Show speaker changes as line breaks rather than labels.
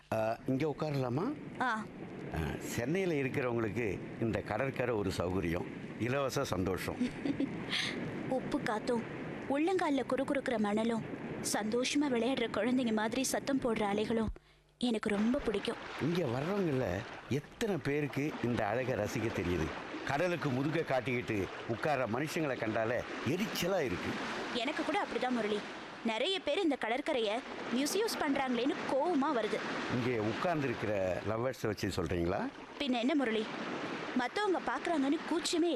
இங்கே உட்காரலாமா
ஆ
சென்னையில் இருக்கிறவங்களுக்கு இந்த கடற்கரை ஒரு சௌகரியம் இலவச சந்தோஷம்
உப்பு காத்தும் உள்ளங்கால்ல குறுகுறுக்கிற மணலும் சந்தோஷமா விளையாடுற குழந்தைங்க மாதிரி சத்தம் போடுற அலைகளும் எனக்கு ரொம்ப பிடிக்கும்
இங்கே வர்றவங்கள எத்தனை பேருக்கு இந்த அழகை ரசிக்க தெரியுது கடலுக்கு முதுக காட்டிக்கிட்டு உட்கார்ற மனுஷங்களை கண்டாலே எரிச்சலாக இருக்கு
எனக்கு கூட அப்படிதான் முரளி நிறைய பேர் இந்த கடற்கரையை மிஸ்யூஸ் பண்றாங்களேன்னு கோவமா வருது
இங்கே உட்கார்ந்துருக்கிற லவ்வர்ஸை வச்சு சொல்கிறீங்களா
பின்ன என்ன முரளி மத்தவங்க பார்க்கறாங்கன்னு கூச்சமே